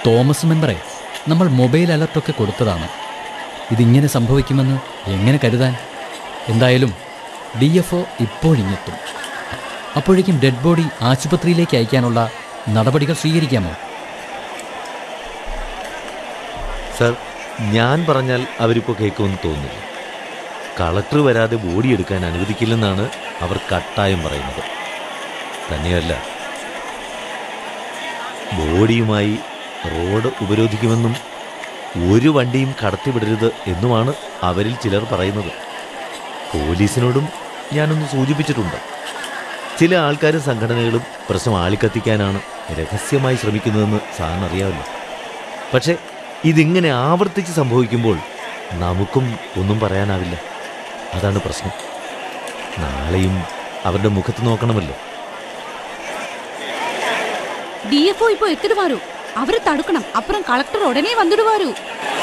Thomas മെമ്പറെ നമ്മൾ mobile അലർട്ടൊക്കെ കൊടുത്തതാണ് ഇതിങ്ങനെ സംഭവിക്കുമെന്ന് എങ്ങനെ കരുതാൻ എന്തായാലും ഡി എഫ് ഒ ഇപ്പോഴിങ്ങെത്തും അപ്പോഴേക്കും ഡെഡ് ബോഡി ആശുപത്രിയിലേക്ക് അയക്കാനുള്ള നടപടികൾ സ്വീകരിക്കാമോ സർ ഞാൻ പറഞ്ഞാൽ അവരിപ്പോൾ കേൾക്കുമെന്ന് തോന്നുന്നില്ല കളക്ടർ വരാതെ ബോഡി എടുക്കാൻ അനുവദിക്കില്ലെന്നാണ് അവർ കട്ടായം പറയുന്നത് തന്നെയല്ല ബോഡിയുമായി റോഡ് ഉപരോധിക്കുമെന്നും ഒരു വണ്ടിയും കടത്തിവിടരുത് എന്നുമാണ് അവരിൽ ചിലർ പറയുന്നത് പോലീസിനോടും ഞാനൊന്ന് സൂചിപ്പിച്ചിട്ടുണ്ട് ചില ആൾക്കാരും സംഘടനകളും പ്രശ്നം ആളിക്കത്തിക്കാനാണ് രഹസ്യമായി ശ്രമിക്കുന്നതെന്ന് സാറിന് അറിയാമല്ലോ പക്ഷേ ഇതിങ്ങനെ ആവർത്തിച്ച് സംഭവിക്കുമ്പോൾ നമുക്കും ഒന്നും പറയാനാവില്ല അതാണ് പ്രശ്നം നാളെയും അവരുടെ മുഖത്ത് നോക്കണമല്ലോ ഡിഎഫ്ഒ ഇപ്പൊ എത്തിടുവാരു അവരെ തടുക്കണം അപ്പുറം കളക്ടർ ഉടനെ വന്നിടുവാരു